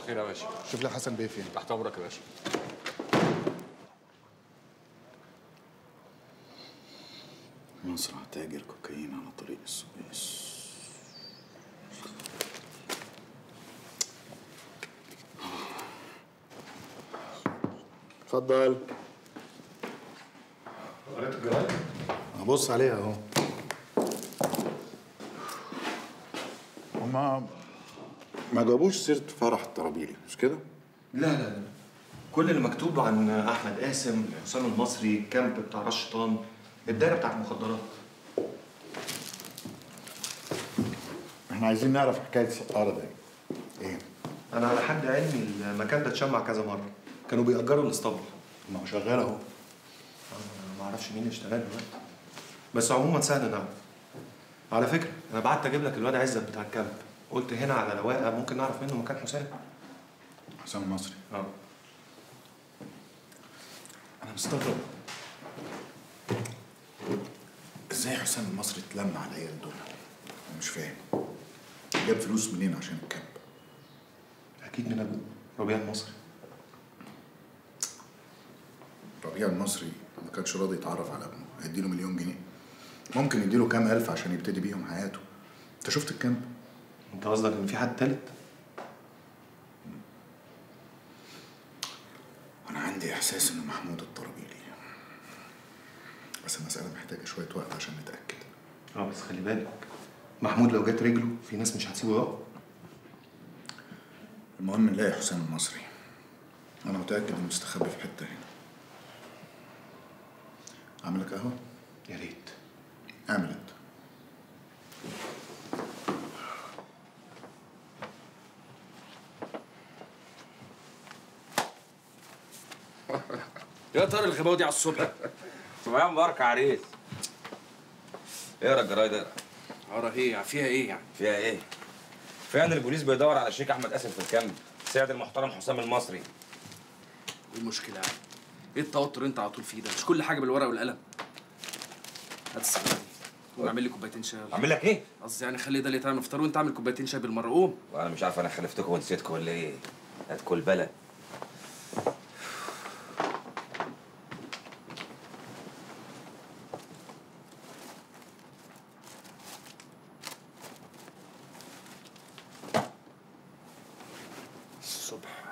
خير يا باشا شوف لي حسن بيه فين تحت امرك يا باشا مصنع تاجر كوكايين على طريق السويس اتفضل قريت الجرايد؟ هبص عليها اهو هما ما جابوش سيرة فرح الطرابيلي مش كده؟ لا لا لا كل اللي مكتوب عن احمد قاسم حسام المصري الكامب بتاع راس شيطان الدايره بتاعت المخدرات احنا عايزين نعرف حكاية سقارة ده ايه؟ انا على حد علمي المكان ده اتشمع كذا مره كانوا بيأجروا الاسطبل ما هو شغال اهو انا ما اعرفش مين اشتغل دلوقتي بس عموما سهل نعرف على فكره انا بعت اجيب لك الواد عزت بتاع الكامب قلت هنا على رواقه ممكن نعرف منه مكان حسام حسام المصري اه انا مستغرب ازاي حسام المصري اتلم على العيال دول؟ انا مش فاهم جاب فلوس منين عشان الكامب؟ اكيد من ابوه ربيع المصري ربيع المصري ما كانش راضي يتعرف على ابنه هيديله مليون جنيه ممكن يديله كام الف عشان يبتدي بيهم حياته انت شفت الكامب انت قصدك ان في حد تالت انا عندي احساس انه محمود الطرابيلي بس المساله محتاجه شويه وقت عشان نتاكد اه بس خلي بالك محمود لو جت رجله في ناس مش هتسيبه يقف المهم نلاقي حسام المصري انا متاكد انه مستخبي في حته هنا اعمل لك قهوه يا ريت اعمل انت يا ترى الغباوه دي على الصبح صباح مبارك عريس اقرا الجرايد اقرا ارى ايه فيها ايه يعني فيها ايه؟ فيها ان البوليس بيدور على شيك احمد قاسم في الكامب سيد المحترم حسام المصري ايه المشكله يعني ايه التوتر اللي انت على طول فيه ده مش كل حاجه بالورقه والقلم هات السكينه دي قوم اعمل لي كوبايتين شاي يلا. اعمل لك ايه؟ قصدي يعني خلي ده اللي يتعمل فطار وانت اعمل كوبايتين شاي بالمره قوم وانا مش عارف انا خلفتكم ونسيتكم ولا ايه؟ هتكل بلا الصبح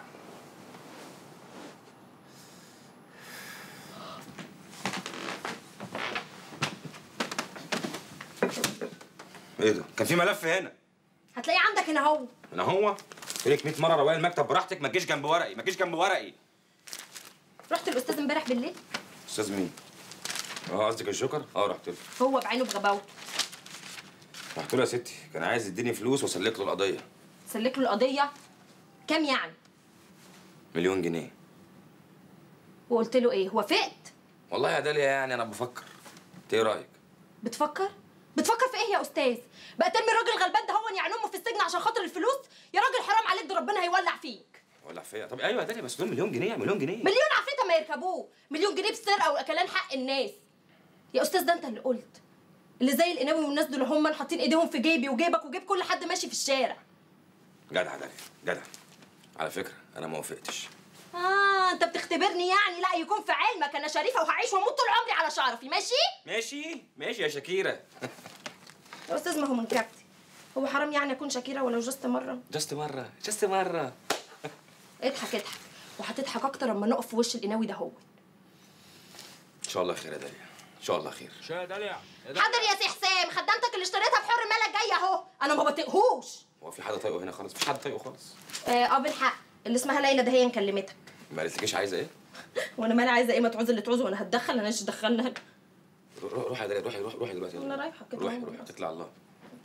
ايه ده؟ كان في ملف هنا هتلاقيه عندك هنا اهو هنا هو قلت لك 100 مره روايه المكتب براحتك ما تجيش جنب ورقي ما تجيش جنب ورقي رحت الاستاذ امبارح بالليل استاذ مين؟ اه قصدك الجوكر؟ اه رحت له هو بعينه بغباوته رحت له يا ستي كان عايز يديني فلوس واسلك له القضيه سلك له القضيه كام يعني مليون جنيه وقلت له ايه هو فقت والله يا داليا يعني انا بفكر انت ايه رايك؟ بتفكر بتفكر في ايه يا استاذ بقى ترمي الراجل الغلبان ده هو يعني امه في السجن عشان خاطر الفلوس يا راجل حرام عليك ده ربنا هيولع فيك ولا فيا طب ايوه يا داليا بس دول مليون جنيه مليون جنيه مليون عفريته ما يركبوه مليون جنيه بسرقه واكلان حق الناس يا استاذ ده انت اللي قلت اللي زي القناوي والناس دول هم حاطين ايديهم في جيبي وجيبك وجيب كل حد ماشي في الشارع جدع داليا جدع على فكره انا ما وافقتش اه انت بتختبرني يعني لا يكون في علمك انا شريفه وهعيش واموت طول عمري على شرفي ماشي ماشي ماشي يا شاكيره يا استاذ ما هو من كبتي هو حرام يعني اكون شاكيره ولو جست مره جست مره جست مره اضحك اضحك وهتضحك اكتر لما نقف في وش القناوي ده هو ان شاء الله خير يا داليا ان شاء الله خير شاي يا داليا حاضر يا سي حسام خدامتك اللي اشتريتها بحر مالك جايه اهو انا ما بطيقهوش هو في حد طايقه هنا خالص مفيش حد طايقه خالص اه آه، بالحق اللي اسمها ليلى ده هي كلمتك ما قالتلكيش عايزه ايه وانا مالي عايزه ايه ما تعوز اللي تعوزه وانا هتدخل انا مش دخلنا روح روح يا داليا روحي روحي روحي دلوقتي يلا. أنا رايحة كده روحي أهو. روحي اتكلي على الله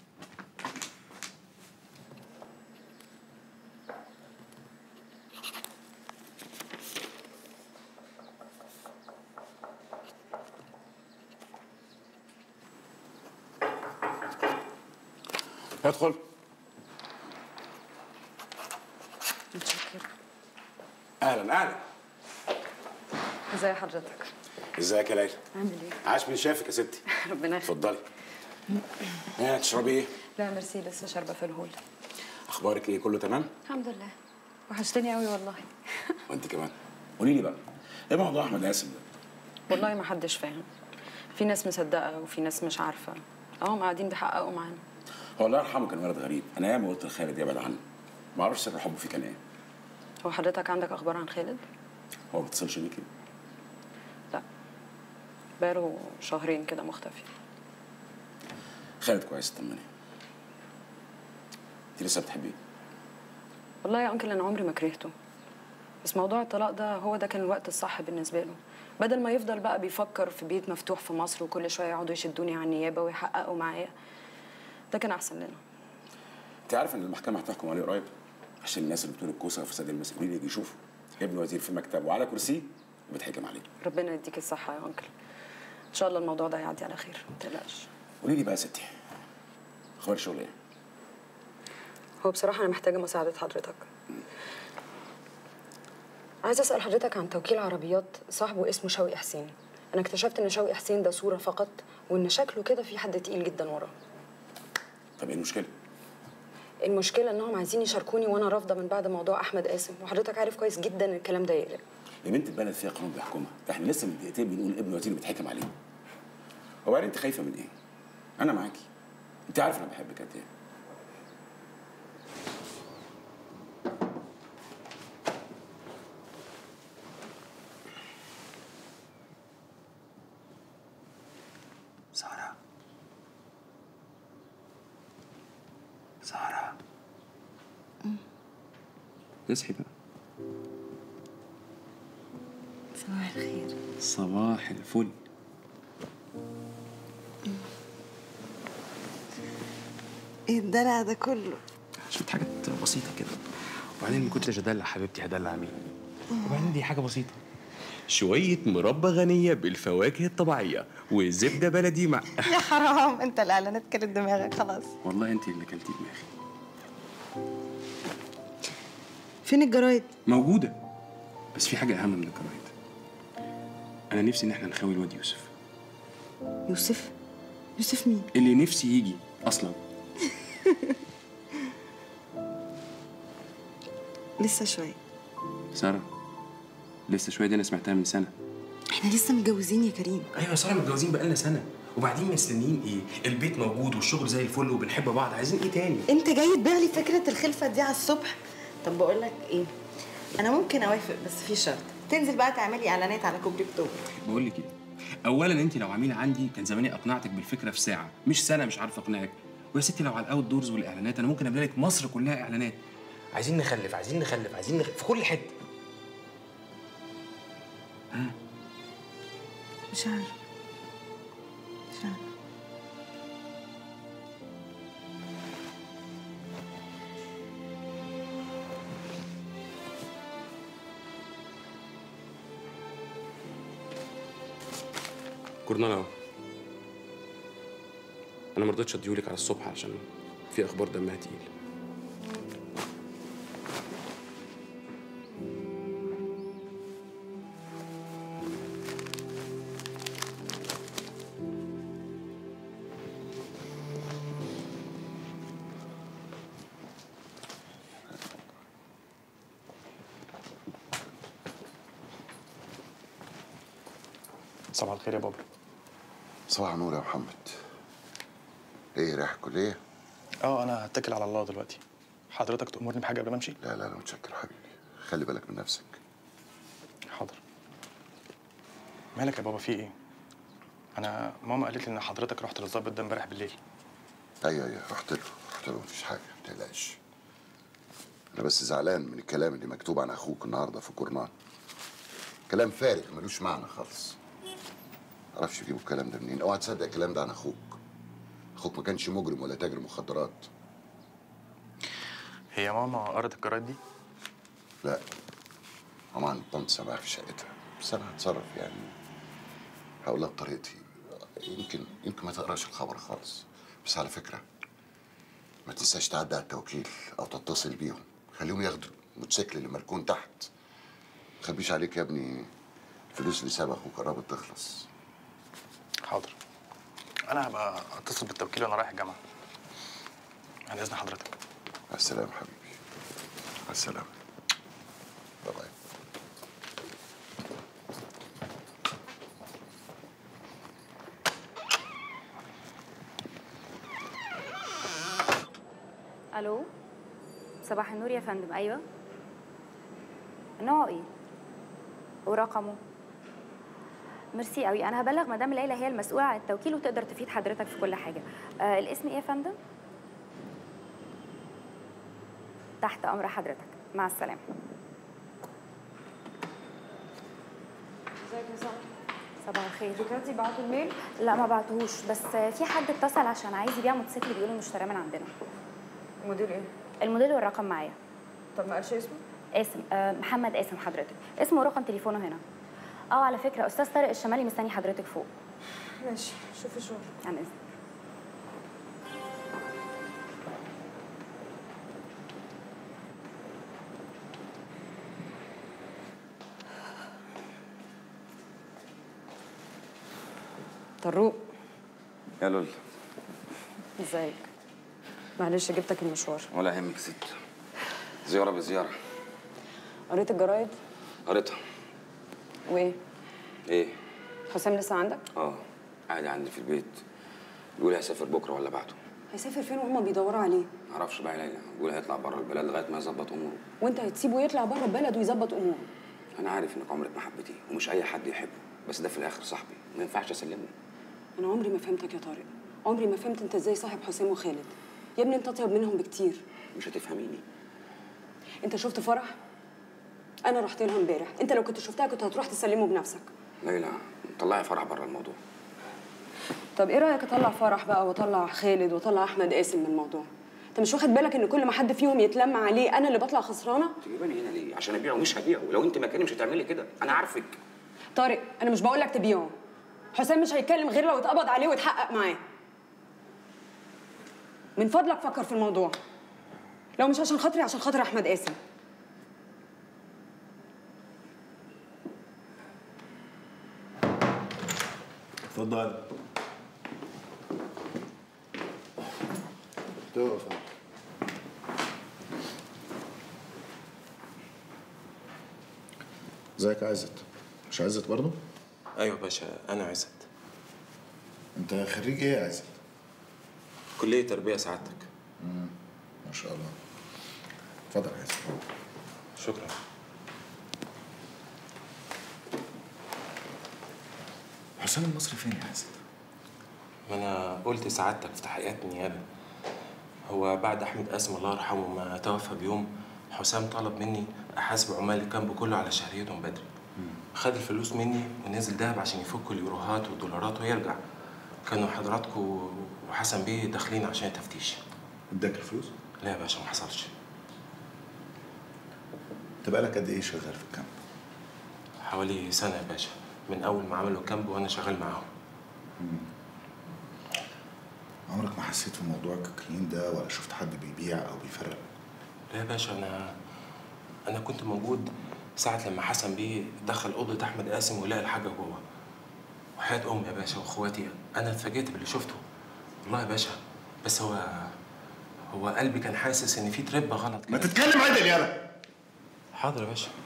ادخل متشكرة اهلا اهلا ازي حضرتك ازيك يا ليلى عامل ايه عاش من شافك يا ستي ربنا يخليك اتفضلي ها تشربي ايه لا ميرسي لسه شاربه في الهول اخبارك ايه كله تمام الحمد لله وحشتني قوي والله وانت كمان قولي لي بقى ايه موضوع احمد قاسم ده والله ما حدش فاهم في ناس مصدقه وفي ناس مش عارفه اهم قاعدين بيحققوا معانا هو الله يرحمه كان ولد غريب انا ياما قلت لخالد يبعد عنه ما اعرفش سر حبه فيه كان ايه هو حضرتك عندك اخبار عن خالد هو ما بيتصلش بيكي لا بقاله شهرين كده مختفي خالد كويس طمني انت لسه بتحبيه والله يا انكل انا عمري ما كرهته بس موضوع الطلاق ده هو ده كان الوقت الصح بالنسبه له بدل ما يفضل بقى بيفكر في بيت مفتوح في مصر وكل شويه يقعدوا يشدوني على النيابه ويحققوا معايا ده كان احسن لنا انت عارف ان المحكمه هتحكم عليه قريب عشان الناس اللي بتقول الكوسه وفساد المسؤولين يجي يشوفوا ابن وزير في مكتبه وعلى كرسيه وبيتحكم عليه ربنا يديك الصحه يا انكل ان شاء الله الموضوع ده هيعدي على خير ما تقلقش قولي لي بقى يا ستي اخبار الشغل ايه هو بصراحه انا محتاجه مساعده حضرتك عايزه اسال حضرتك عن توكيل عربيات صاحبه اسمه شوقي حسين انا اكتشفت ان شوقي حسين ده صوره فقط وان شكله كده في حد تقيل جدا وراه طب ايه المشكله المشكله انهم عايزين يشاركوني وانا رافضه من بعد موضوع احمد قاسم وحضرتك عارف كويس جدا ان الكلام ده يقلق يا بنت البلد فيها قانون بيحكمها احنا لسه من دقيقتين بنقول ابن وزير بيتحكم عليه وبعدين انت خايفه من ايه انا معاكي انت عارف انا بحبك قد ايه سارة سارة اصحي بقى صباح الخير صباح الفل ايه الدلع ده كله شفت حاجات بسيطة كده وبعدين ما كنتش ادلع حبيبتي هدلع مين وبعدين دي حاجة بسيطة شوية مربى غنية بالفواكه الطبيعية وزبدة بلدي مع يا حرام انت الاعلانات كانت دماغك خلاص والله انت اللي كلتي دماغي فين الجرايد موجودة بس في حاجة أهم من الجرايد أنا نفسي إن إحنا نخوي الواد يوسف يوسف يوسف مين اللي نفسي يجي أصلا لسه شويه سارة لسه شوية دي أنا سمعتها من سنة احنا لسه متجوزين يا كريم أيوة يا سارة متجوزين بقالنا سنة وبعدين مستنيين إيه؟ البيت موجود والشغل زي الفل وبنحب بعض عايزين إيه تاني؟ انت جاي تبيع لي فكره الخلفه دي على الصبح طب بقول لك ايه انا ممكن اوافق بس في شرط تنزل بقى تعملي اعلانات على كوبري اكتوبر بقول لك إيه أولا أنت لو عميلة عندي كان زماني أقنعتك بالفكرة في ساعة مش سنة مش عارف أقنعك ويا ستي لو على الأوت دورز والإعلانات أنا ممكن أملى لك مصر كلها إعلانات عايزين نخلف عايزين نخلف عايزين نخلف في كل حتة مش عارف مش عارف كورنال أهو أنا ما رضيتش أديهولك على الصبح عشان في أخبار دمها تقيل صباح الخير يا بابا صباح النور يا محمد ايه رايح الكلية؟ اه انا هتكل على الله دلوقتي حضرتك تأمرني بحاجه قبل ما امشي لا لا لا متشكر حبيبي خلي بالك من نفسك حاضر مالك يا بابا في ايه انا ماما قالت لي ان حضرتك رحت للظابط ده امبارح بالليل ايوه ايوه رحت له رحت له مفيش حاجة ما تقلقش انا بس زعلان من الكلام اللي مكتوب عن اخوك النهارده في الجورنال كلام فارغ ملوش معنى خالص معرفش يجيبوا الكلام ده منين اوعى تصدق الكلام ده عن اخوك اخوك ما كانش مجرم ولا تاجر مخدرات هي ماما قرت الجرايد دي لا ماما عند طنط سامعها في شقتها بس انا هتصرف يعني هقول لها بطريقتي يمكن يمكن ما تقراش الخبر خالص بس على فكره ما تنساش تعدي على التوكيل او تتصل بيهم خليهم ياخدوا الموتوسيكل اللي مركون تحت ما تخبيش عليك يا ابني الفلوس اللي سابها اخوك قربت تخلص حاضر انا هبقى اتصل بالتوكيل وانا رايح الجامعه عن اذن حضرتك مع السلامه حبيبي مع السلامه الو صباح النور يا فندم ايوه نوعه ايه ورقمه ميرسي قوي انا هبلغ مدام ليلى هي المسؤوله عن التوكيل وتقدر تفيد حضرتك في كل حاجه آه الاسم ايه يا فندم تحت امر حضرتك مع السلامه ازيك يا ساره صباح الخير دلوقتي بعتوا الميل لا ما بعتهوش بس في حد اتصل عشان عايز يبيع موتوسيكل بيقول انه اشتراه من عندنا موديل ايه الموديل والرقم معايا طب ما قالش اسمه اسم آه محمد قاسم حضرتك اسمه ورقم تليفونه هنا اه على فكره استاذ طارق الشمالي مستني حضرتك فوق ماشي شوفي شغل عن اذن طروق يا لول ازيك معلش جبتك المشوار ولا يهمك ست زيارة بزيارة قريت الجرايد قريتها وايه ايه؟ حسام لسه عندك اه قاعد عندي في البيت بيقول هيسافر بكرة ولا بعده هيسافر فين وهما بيدوروا عليه معرفش بقى يا ليلى بيقول هيطلع بره البلد لغاية ما يظبط أموره وانت هتسيبه يطلع بره البلد ويظبط اموره أنا عارف إنك عمرك ما حبيتيه ومش أي حد يحبه بس ده في الآخر صاحبي ما ينفعش أسلمه انا عمري ما فهمتك يا طارق عمري ما فهمت انت ازاي صاحب حسام وخالد يا ابني انت اطيب منهم بكتير مش هتفهميني انت شفت فرح انا رحت لها امبارح انت لو كنت شفتها كنت هتروح تسلمه بنفسك ليلى طلعي فرح بره الموضوع طب ايه رايك اطلع فرح بقى واطلع خالد واطلع احمد قاسم من الموضوع انت مش واخد بالك ان كل ما حد فيهم يتلم عليه انا اللي بطلع خسرانه تجيباني هنا ليه؟ عشان أبيعه مش هبيعه لو أنت مكاني مش هتعملي كده أنا عارفك طارق انا مش بقول لك تبيعه حسام مش هيتكلم غير لو اتقبض عليه واتحقق معاه من فضلك فكر في الموضوع لو مش عشان خاطري عشان خاطر احمد قاسم اتفضل تقف ازيك يا عزت مش عزت برضه ايوه باشا انا عزت انت خريج ايه يا عزت كليه تربيه سعادتك مم. ما شاء الله اتفضل يا عزت شكرا حسام المصري فين يا عزت ما انا قلت سعادتك في تحقيقات النيابه هو بعد احمد قاسم الله يرحمه ما توفى بيوم حسام طلب مني احاسب عمال الكامب كله على شهريتهم بدري خد الفلوس مني ونزل دهب عشان يفك اليوروهات والدولارات ويرجع كانوا حضراتكم وحسن بيه داخلين عشان تفتيش اداك الفلوس لا يا باشا ما حصلش انت بقالك قد ايه شغال في الكامب حوالي سنه يا باشا من اول ما عملوا الكامب وانا شغال معاهم عمرك ما حسيت في موضوع الكوكايين ده ولا شفت حد بيبيع او بيفرق لا يا باشا انا انا كنت موجود ساعة لما حسن بيه دخل أوضة أحمد قاسم ولقى الحاجة جوه وحياة أمي يا باشا وإخواتي أنا اتفاجئت باللي شفته والله يا باشا بس هو هو قلبي كان حاسس إن في تربة غلط ما تتكلم عدل يالا حاضر يا باشا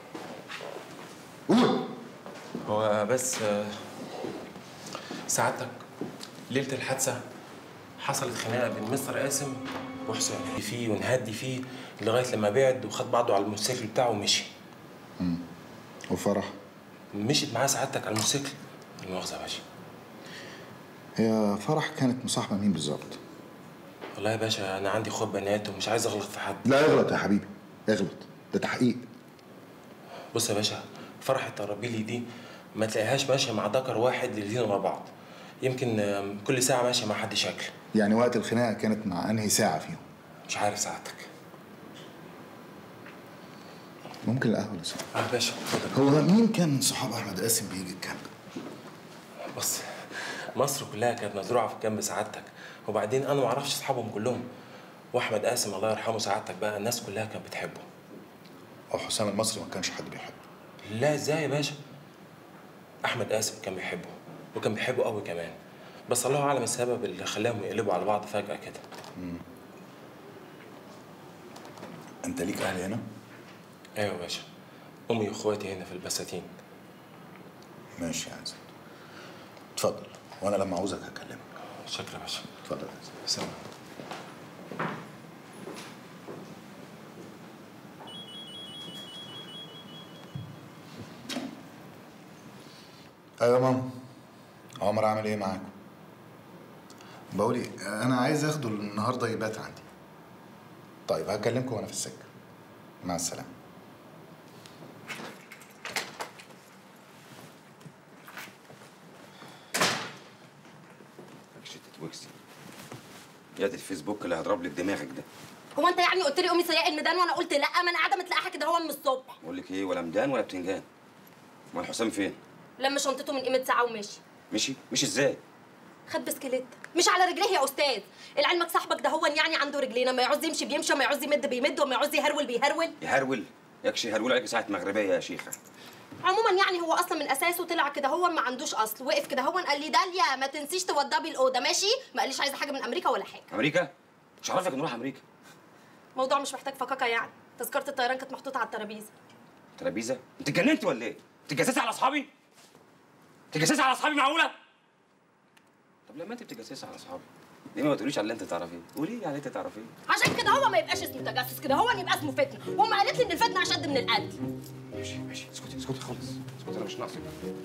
قول هو بس آه، سعادتك ليلة الحادثة حصلت خناقة بين مستر قاسم وحسام فيه ونهدي فيه لغاية لما بعد وخد بعضه على الموتوسيكل بتاعه ومشي وفرح مشيت معاه سعادتك على الموتوسيكل المؤاخذة يا باشا هي فرح كانت مصاحبه مين بالظبط والله يا باشا أنا عندي اخوات بنات ومش عايز أغلط في حد لا اغلط يا حبيبي اغلط ده تحقيق بص يا باشا فرح الطرابيلي دي ما تلاقيهاش ماشية مع ذكر واحد ليلين ورا بعض يمكن آم، كل ساعة ماشية مع حد شكل يعني وقت الخناقه كانت مع انهي ساعه فيهم مش عارف سعادتك ممكن القهوه لسه اه يا باشا اتفضل هو مين كان صحاب احمد قاسم بيجي الكامب بص مصر كلها كانت مزروعه في جنب سعادتك وبعدين انا ما اعرفش اصحابهم كلهم واحمد قاسم الله يرحمه سعادتك بقى الناس كلها كانت بتحبه او حسام المصري ما كانش حد بيحبه لا ازاي يا باشا احمد قاسم كان بيحبه وكان بيحبه قوي كمان بس الله اعلم السبب اللي خلاهم يقلبوا على بعض فجاه كده انت ليك اهل هنا ايوه يا باشا امي واخواتي هنا في البساتين ماشي يا عزت اتفضل وانا لما عاوزك هكلمك شكرا يا باشا اتفضل يا عزت سلام ايوه يا ماما عمر عامل ايه معاكم بقول ايه انا عايز اخده النهارده يبات عندي طيب هكلمكم وانا في السكه مع السلامه شتت وكسي يا دي الفيسبوك اللي هضرب لك دماغك ده هو انت يعني قلت لي قومي سياق الميدان وانا قلت لا ما انا قاعده متلقحه كده هو من الصبح بقول لك ايه ولا ميدان ولا بتنجان امال حسام فين لما شنطته من قيمه ساعه ومشي مشي مشي ازاي خد بسكليت مش على رجليه يا استاذ العلمك صاحبك ده هو يعني عنده رجلين ما يعوز يمشي بيمشي وما يعوز يمد بيمد وما يعوز يهرول بيهرول يهرول يكشي هرول عليك ساعه مغربيه يا شيخه عموما يعني هو اصلا من اساسه طلع كده هو ما عندوش اصل وقف كده هو قال لي داليا ما تنسيش توضبي الاوضه ماشي ما قاليش عايزه حاجه من امريكا ولا حاجه امريكا مش عارفك نروح امريكا موضوع مش محتاج فكاكه يعني تذكره الطيران كانت محطوطه على الترابيزه ترابيزه انت اتجننت ولا ايه تتجسسي على اصحابي تتجسسي على اصحابي معقوله طب لما انت بتتجسسي على اصحابي ليه ما بتقوليش على اللي انت تعرفيه قولي لي على اللي انت تعرفيه عشان كده هو ما يبقاش اسمه تجسس كده هو اللي يبقى اسمه فتنه وما قالت لي ان الفتنه اشد من القتل ماشي ماشي اسكتي اسكتي خالص اسكتي انا مش ناقصك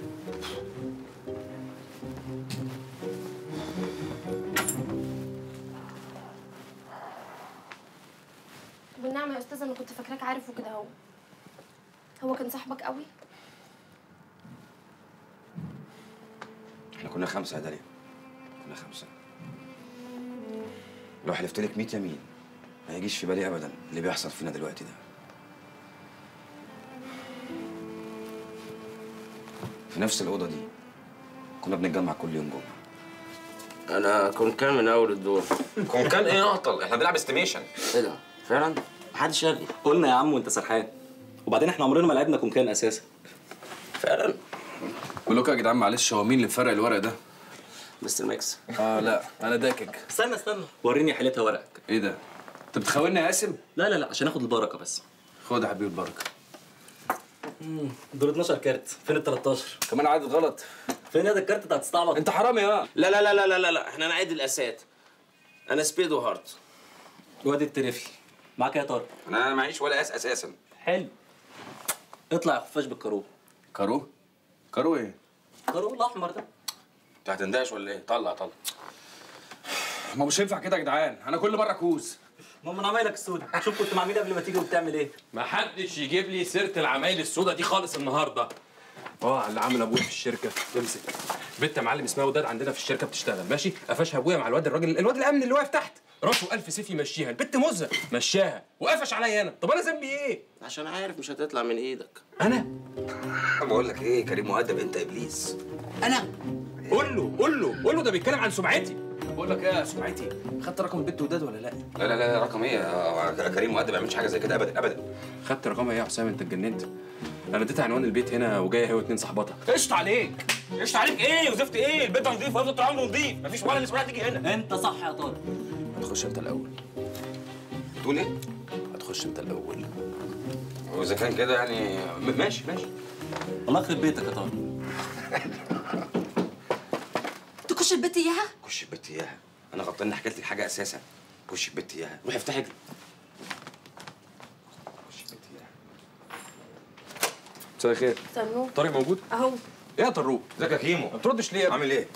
بالنعمه يا استاذه انا كنت فاكراك عارف وكده هو هو كان صاحبك قوي احنا كنا خمسه يا داليا كنا خمسه لو حلفت لك 100 يمين ما يجيش في بالي ابدا اللي بيحصل فينا دلوقتي ده في نفس الاوضه دي كنا بنتجمع كل يوم جمعه انا كنت كان من اول الدور كون كان ايه اعطل احنا بنلعب استيميشن ايه ده فعلا محدش يلغي قلنا يا عم وانت سرحان وبعدين احنا عمرنا ما لعبنا كومكان اساسا فعلا بقول لكم يا جدعان معلش هو مين اللي فرق الورق ده؟ مستر ماكس اه لا انا داكك استنى استنى وريني حالتها ورقك ايه ده؟ انت بتخوني يا قاسم؟ لا لا لا عشان اخد البركه بس خد يا حبيبي البركه دول 12 كارت فين ال 13 كمان عادت غلط فين هذا الكارت بتاع تستعبط انت حرامي اه لا لا لا لا لا لا, لا. احنا نعيد الاسات انا سبيد وهارت وادي الترفي معاك يا طارق انا معيش ولا اس اساسا حلو اطلع يا خفاش بالكارو كارو كارو ايه؟ كارو الاحمر ده انت هتندهش ولا ايه؟ طلع طلع ما مش هينفع كده يا جدعان انا كل مره كوز ما من عمايلك السود شوف كنت مع مين قبل ما تيجي وبتعمل ايه ما حدش يجيب لي سيره العمايل السوداء دي خالص النهارده اه اللي عامل ابويا في الشركه امسك بنت يا معلم اسمها وداد عندنا في الشركه بتشتغل ماشي قفشها ابويا مع الواد الراجل الواد الامن اللي واقف تحت راسه ألف سيف يمشيها البت مزه مشاها وقفش عليا انا طب انا ذنبي ايه عشان عارف مش هتطلع من ايدك انا بقول لك ايه كريم مؤدب انت ابليس انا قول له قول له قول له ده بيتكلم عن سمعتي بقول لك ايه يا سمعتي خدت رقم البت وداد ولا لا لا لا لا رقم ايه آه، كريم مؤدب ما يعملش حاجه زي كده ابدا ابدا خدت رقمها ايه يا حسام انت اتجننت انا اديتها عنوان البيت هنا وجايه هي واتنين صاحباتها قشطه عليك قشطة عليك ايه وزفت ايه البيت ده نضيف وهفضل طول عمره نضيف مفيش ولا نسمع تيجي هنا انت صح يا طارق هتخش انت الاول تقول ايه هتخش انت الاول واذا كان كده يعني م- ماشي ماشي الله يخرب بيتك يا طارق تخش البيت اياها خش البيت اياها انا غلطان اني حكيت لك حاجه اساسا خش البيت اياها روح افتح اجري خش البيت اياها مساء الخير سنو طارق موجود اهو ايه يا طروق ازيك يا كيمو ما بتردش ليه يا ابني؟ عامل ايه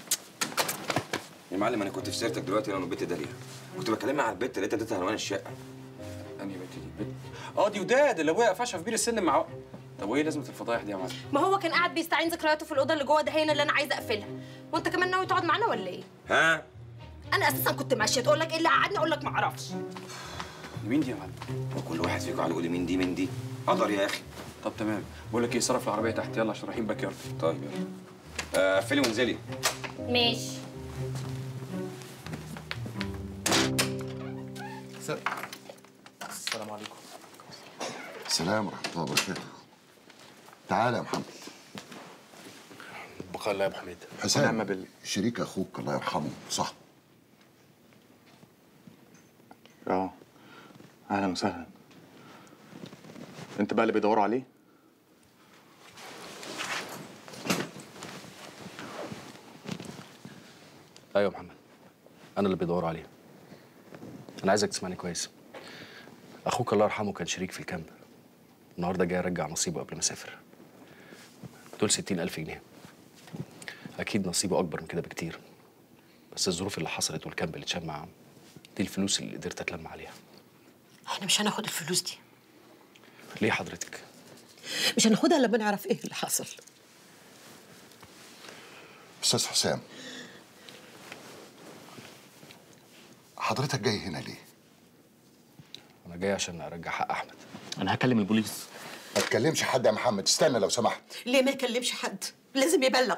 يا معلم انا كنت في سيرتك دلوقتي انا والبت داليا كنت بكلمها على البت لقيتها اديتها عنوان الشقه انهي بنت دي بنت اه دي وداد اللي ابويا قفشها في بير السلم مع طب وايه لازمه الفضايح دي يا معلم ما هو كان قاعد بيستعين ذكرياته في الاوضه اللي جوه دهينا اللي انا عايزه اقفلها وانت كمان ناوي تقعد معانا ولا ايه ها انا اساسا كنت ماشيه تقول لك ايه اللي قعدني اقول لك ما اعرفش مين دي يا معلم وكل واحد فيكم قاعد يقول لي مين دي مين دي قدر يا اخي طب تمام بقول لك ايه صرف العربيه تحت يلا عشان رايحين باك يارد طيب يلا آه، قفلي وانزلي ماشي السلام عليكم السلام ورحمه الله وبركاته تعالى يا محمد بقى الله يا ابو حميد حسام ونعم بالله شريك اخوك الله يرحمه صح اه اهلا وسهلا انت بقى اللي بيدوروا عليه ايوه يا محمد انا اللي بيدوروا عليه انا عايزك تسمعني كويس اخوك الله يرحمه كان شريك في الكامب النهارده جاي ارجع نصيبه قبل ما اسافر دول ستين الف جنيه اكيد نصيبه اكبر من كده بكتير بس الظروف اللي حصلت والكامب اللي اتشال معاه دي الفلوس اللي قدرت اتلم عليها احنا مش هناخد الفلوس دي ليه حضرتك مش هناخدها لما نعرف ايه اللي حصل استاذ حسام حضرتك جاي هنا ليه؟ انا جاي عشان ارجع حق احمد انا هكلم البوليس ما تكلمش حد يا محمد استنى لو سمحت ليه ما يكلمش حد لازم يبلغ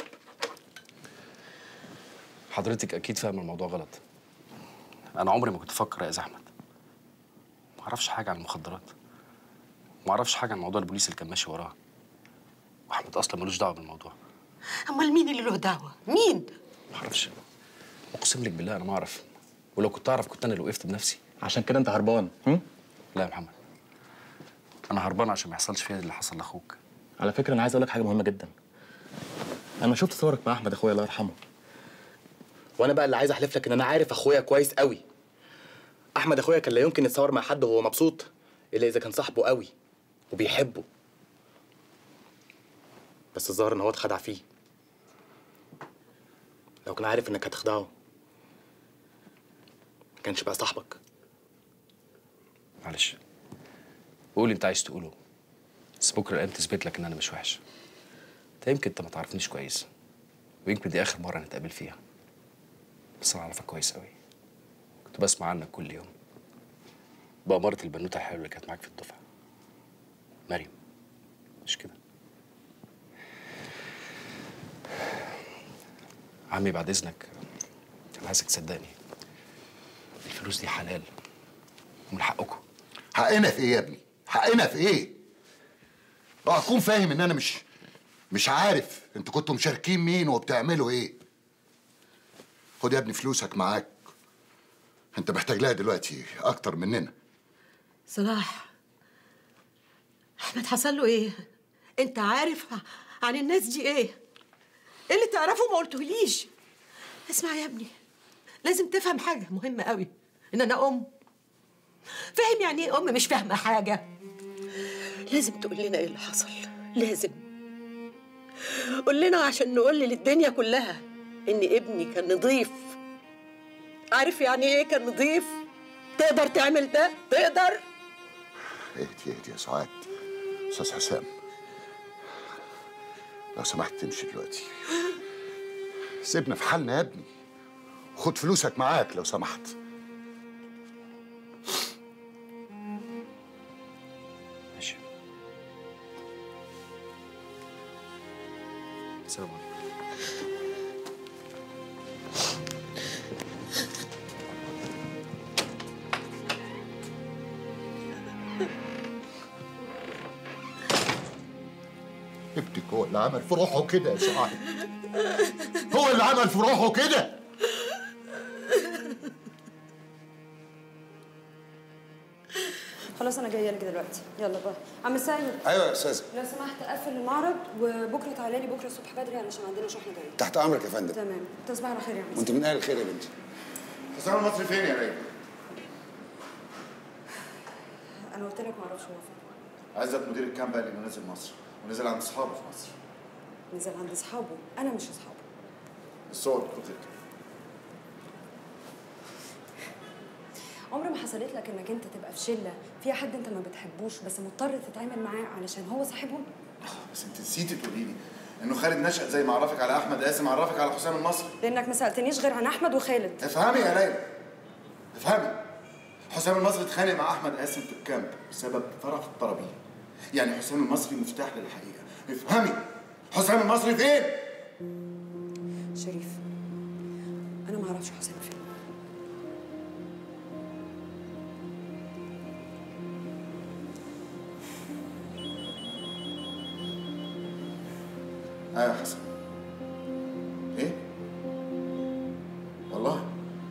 حضرتك اكيد فاهم الموضوع غلط انا عمري ما كنت افكر اذي احمد ما اعرفش حاجه عن المخدرات ما اعرفش حاجه عن موضوع البوليس اللي كان ماشي وراه واحمد اصلا ملوش دعوه بالموضوع امال مين اللي له دعوه مين ما اعرفش اقسم لك بالله انا ما اعرف ولو كنت اعرف كنت انا اللي وقفت بنفسي عشان كده انت هربان هم؟ لا يا محمد انا هربان عشان ما يحصلش فيا اللي حصل لاخوك على فكره انا عايز اقول لك حاجه مهمه جدا انا شفت صورك مع احمد اخويا الله يرحمه وانا بقى اللي عايز احلف لك ان انا عارف اخويا كويس قوي احمد اخويا كان لا يمكن يتصور مع حد وهو مبسوط الا اذا كان صاحبه قوي وبيحبه بس الظاهر ان هو اتخدع فيه لو كان عارف انك هتخدعه ما كانش بقى صاحبك معلش قول انت عايز تقوله بس بكره الايام تثبت لك ان انا مش وحش انت يمكن انت ما تعرفنيش كويس ويمكن دي اخر مره نتقابل فيها بس انا اعرفك كويس قوي كنت بسمع عنك كل يوم بأمارة البنوتة الحلوة اللي كانت معاك في الدفعة مريم مش كده عمي بعد اذنك انا عايزك تصدقني الفلوس دي حلال ومن حقكم حقنا في ايه يا ابني؟ حقنا في ايه؟ اه اكون فاهم ان انا مش مش عارف انتوا كنتوا مشاركين مين وبتعملوا ايه خد يا ابني فلوسك معاك انت محتاج لها دلوقتي اكتر مننا صلاح احمد حصل له ايه انت عارف عن الناس دي ايه ايه اللي تعرفه ما قلتهوليش اسمع يا ابني لازم تفهم حاجه مهمه قوي ان انا ام فاهم يعني ايه ام مش فاهمه حاجه لازم تقول لنا ايه اللي حصل لازم قول لنا عشان نقول للدنيا كلها ان ابني كان نظيف عارف يعني ايه كان نظيف تقدر تعمل ده تقدر اهدي اهدي يا سعاد استاذ حسام لو سمحت تمشي دلوقتي سيبنا في حالنا يا ابني خد فلوسك معاك لو سمحت ماشي السلام عليكم ابنك هو اللي عمل في روحه كده يا سعاد هو اللي عمل في روحه كده خلاص انا جايه لك دلوقتي يلا بقى عم سيد ايوه يا استاذ لو سمحت قفل المعرض وبكره تعالى لي بكره الصبح بدري علشان عندنا شحنه جايه تحت امرك يا فندم تمام تصبح على خير يا عم وانت من اهل الخير يا بنتي حسام المصري فين يا ريم؟ انا قلت لك ما اعرفش هو فين عزت مدير الكامب قال انه نزل مصر ونزل عند اصحابه في مصر نزل عند اصحابه انا مش اصحابه الصور بتاعتك عمر ما حصلت لك انك انت تبقى في شله فيها حد انت ما بتحبوش بس مضطر تتعامل معاه علشان هو صاحبهم بس انت نسيتي تقولي لي انه خالد نشأت زي ما عرفك على احمد قاسم عرفك على حسام المصري لانك ما سالتنيش غير عن احمد وخالد افهمي يا ليلى افهمي حسام المصري اتخانق مع احمد قاسم في الكامب بسبب فرع في الطرابيه يعني حسام المصري مفتاح للحقيقه افهمي حسام المصري فين شريف انا ما اعرفش حسام فين ايوه يا حسن ايه والله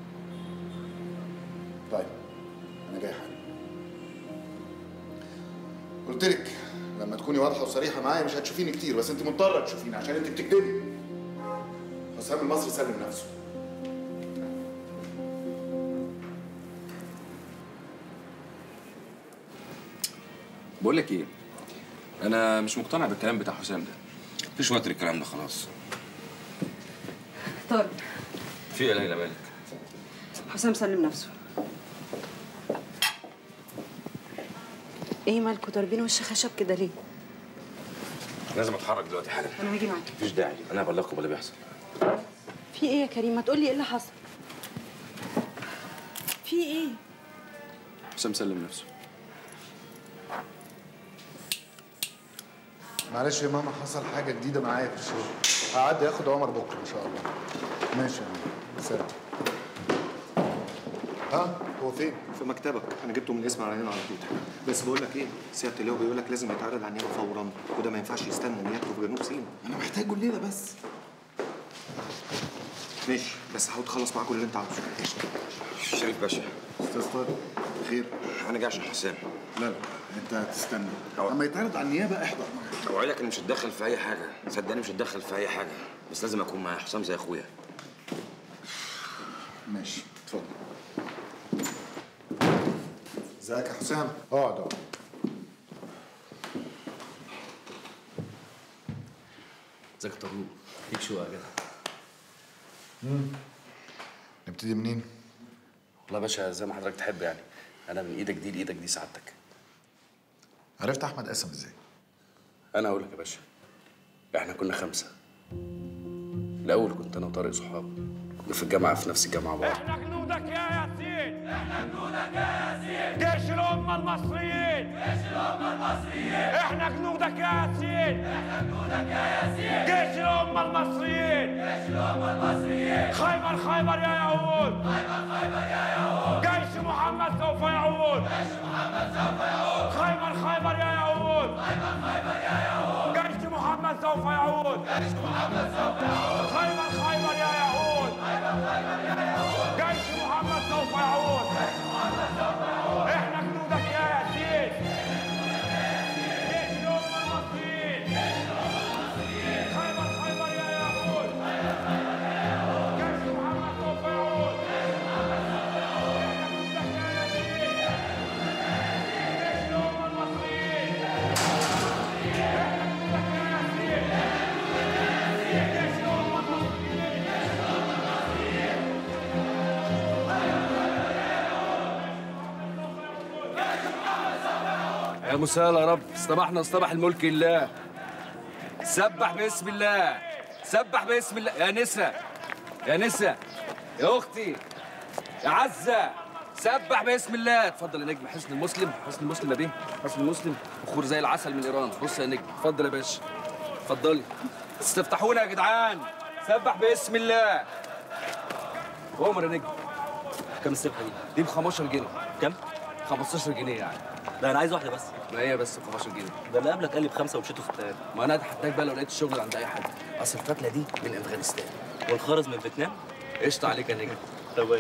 طيب انا جاي حالا قلت لك لما تكوني واضحه وصريحه معايا مش هتشوفيني كتير بس انت مضطره تشوفيني عشان انت بتكذبي حسام المصري سلم نفسه بقول لك ايه انا مش مقتنع بالكلام بتاع حسام ده مفيش وقت للكلام ده خلاص طارق في ايه يا ليلى مالك؟ حسام سلم نفسه ايه مالكوا ضاربين وش خشب كده ليه؟ لازم اتحرك دلوقتي حالا انا هاجي معاك مفيش داعي انا هبلغكم باللي بيحصل في ايه يا كريم ما تقولي ايه اللي حصل في ايه حسام سلم نفسه معلش يا ماما حصل حاجه جديده معايا في الشغل هعدي اخد عمر بكره ان شاء الله ماشي يا ماما سلام ها هو فين؟ في مكتبك انا جبته من الاسم على هنا على طول بس بقول لك ايه سياده اللواء بيقول لك لازم يتعرض على النيابه فورا وده ما ينفعش يستنى نيابته في جنوب سيناء انا محتاجه الليله بس ماشي بس حاول تخلص معاه كل اللي انت عاوزه شريف باشا استاذ طارق خير انا جاي عشان حسام لا لا انت هتستنى اما يتعرض على النيابه احضر معايا اوعدك اني مش هتدخل في اي حاجه صدقني مش هتدخل في اي حاجه بس لازم اكون معاه حسام زي اخويا ماشي اتفضل ازيك يا حسام اقعد اقعد ازيك يا طارق ليك شو يا جدع مم. نبتدي منين؟ والله يا باشا زي ما حضرتك تحب يعني انا من ايدك دي لايدك دي سعادتك عرفت احمد قسم ازاي؟ انا هقول لك يا باشا احنا كنا خمسه الاول كنت انا وطارق صحاب في الجامعه في نفس الجامعه بعض احنا جنودك يا ياسين احنا جنودك يا ياسين جيش الأمة المصريين جيش الأمة المصريين احنا جنودك يا ياسين احنا جنودك يا ياسين جيش الأمة المصريين جيش الأمة المصريين خيبر خيبر يا يهود خيبر خيبر يا يهود جيش محمد سوف يعود جيش محمد سوف يعود خيبر خيبر يا يهود خيبر خيبر يا يهود جيش محمد سوف يعود جيش محمد سوف يعود خيبر خيبر يا يهود خيبر خيبر يا يهود جيش محمد سوف يعود جيش محمد سوف يعود احنا جنودك يا ياسين جيش الأمة المصريين جيش الأمة المصريين خيبر خيبر يا يهود خيبر خيبر يا يهود جيش محمد سوف يعود جيش محمد سوف يعود احنا جنودك يا ياسين جيش الأمة المصريين احنا جنودك يا ياسين جيش الأمة المصريين يا مساء يا رب اصطبحنا اصطبح الملك لله سبح باسم الله سبح باسم الله يا نسا يا نسا يا اختي يا عزه سبح باسم الله اتفضل يا نجم حسن المسلم حسن المسلم يا بيه حسن المسلم بخور زي العسل من ايران بص يا نجم اتفضل يا باشا اتفضلي استفتحونا يا جدعان سبح باسم الله عمر يا نجم كام السبحه دي؟ دي ب 15 جنيه كام؟ 15 جنيه يعني لا انا عايز واحده بس ما هي بس ب 15 جنيه ده اللي قبلك قال لي بخمسه ومشيته في التاني ما انا اتحداك بقى لو لقيت الشغل عند اي حد اصل الفتله دي من افغانستان والخرز من فيتنام قشطه عليك يا نجم توات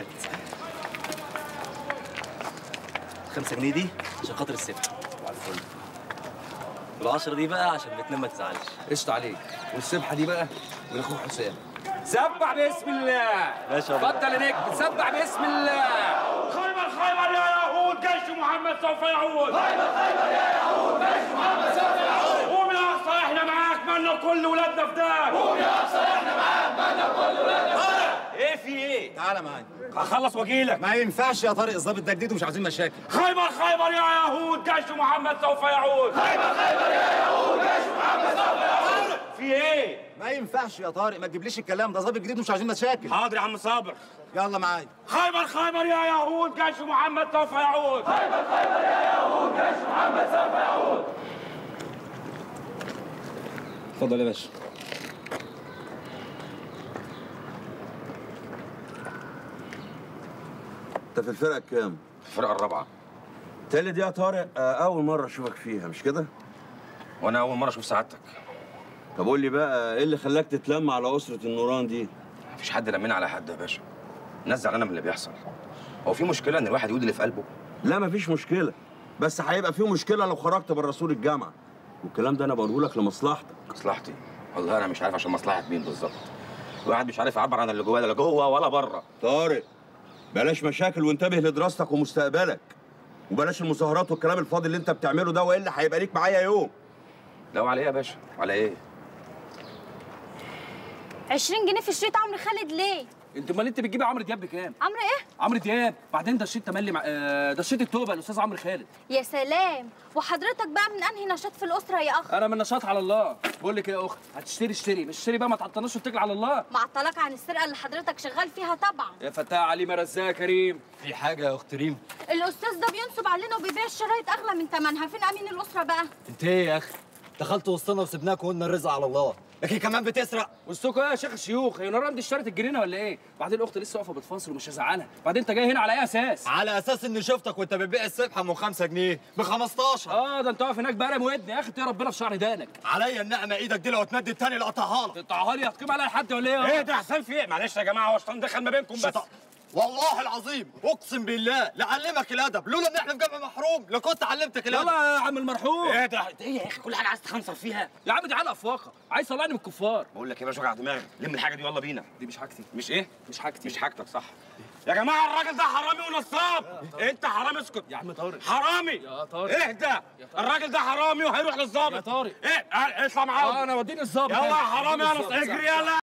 خمسة جنيه دي عشان خاطر السبت على الفل والعشرة دي بقى عشان فيتنام ما تزعلش قشطه عليك والسبحه دي بقى من اخوك حسام سبح باسم الله ماشي يا بابا. اتفضل يا نجم سبح باسم الله خيبر خيبر يا يهود جيش محمد سوف يعود خيبر خيبر يا يهود جيش محمد سوف يعود قوم يا اقصى احنا معاك مالنا كل ولادنا فداك قوم يا اقصى احنا معاك مالنا كل ولادنا فداك ايه في ايه؟ تعالى معايا هخلص واجيلك ما ينفعش يا طارق الظابط ده جديد ومش عاوزين مشاكل خيبر خيبر يا يهود جيش محمد سوف يعود خيبر خيبر يا يهود جيش محمد سوف يعود في ايه؟ ما ينفعش يا طارق ما تجيبليش الكلام ده ظابط جديد ومش عاوزين مشاكل حاضر يا عم صابر يلا معايا خيبر خيبر يا يهود جيش محمد سوف يعود خيبر خيبر يا يهود جيش محمد سوف يعود اتفضل يا باشا انت في الفرقه كام؟ الفرقه الرابعه تالي دي يا طارق آه، اول مره اشوفك فيها مش كده؟ وانا اول مره اشوف سعادتك طب قول لي بقى ايه اللي خلاك تتلم على اسره النوران دي؟ مفيش حد لمينا على حد يا باشا الناس زعلانه من اللي بيحصل هو في مشكله ان الواحد يقول اللي في قلبه لا مفيش مشكله بس هيبقى في مشكله لو خرجت بره سور الجامعه والكلام ده انا بقوله لك لمصلحتك مصلحتي والله انا مش عارف عشان مصلحه مين بالظبط الواحد مش عارف يعبر عن اللي جواه لا جوه ولا بره طارق بلاش مشاكل وانتبه لدراستك ومستقبلك وبلاش المظاهرات والكلام الفاضي اللي انت بتعمله ده والا هيبقى ليك معايا يوم لو على ايه يا باشا على ايه 20 جنيه في شريط عمرو خالد ليه انت امال انت بتجيبي عمرو دياب بكام عمرو ايه عمرو دياب بعدين ده شريط تملي مع... آه، ده شريط التوبه الاستاذ عمرو خالد يا سلام وحضرتك بقى من انهي نشاط في الاسره يا اخ انا من نشاط على الله بقول لك ايه يا اخت هتشتري اشتري مش اشتري بقى ما تعطلناش واتكل على الله معطلك عن السرقه اللي حضرتك شغال فيها طبعا يا فتاة علي مرزاق يا كريم في حاجه يا اخت ريم الاستاذ ده بينصب علينا وبيبيع الشرايط اغلى من ثمنها فين امين الاسره بقى انت ايه يا اخي دخلت وسطنا وسبناك وقلنا الرزق على الله لكن كمان بتسرق وسطكوا ايه يا شيخ الشيوخ هي نوران دي اشترت الجنينه ولا ايه بعدين الاخت لسه واقفه بتفاصل ومش هزعلها بعدين انت جاي هنا على اي اساس على اساس اني شفتك وانت بتبيع السبحه ام 5 جنيه ب 15 اه ده انت واقف هناك بقى ودني يا اخي اتقي ربنا في شعر دانك عليا النعمه ايدك دي لو اتمدت تاني لقطعها لك تقطعها لي هتقيم عليا حد ولا ايه ايه ده حسام في ايه معلش يا جماعه هو شيطان دخل ما بينكم بس والله العظيم اقسم بالله لعلمك الادب لولا ان احنا في جامع محروم لكنت علمتك الادب يلا يا عم المرحوم ايه ده ايه يا اخي كل حاجه عايز تخنصر فيها يا عم دي علقه افواقه عايز تطلعني من الكفار بقول لك ايه مش وجع دماغي لم الحاجه دي يلا بينا دي مش حاجتي مش ايه مش حاجتي مش حاجتك صح يا جماعه الراجل ده حرامي ونصاب انت حرامي اسكت يا عم طارق حرامي يا طارق اهدى الراجل ده حرامي وهيروح للظابط يا طارق ايه اطلع معاه اه انا وديني الظابط يلا يا أنا. حرامي وديني يا نص الظابط. اجري يلا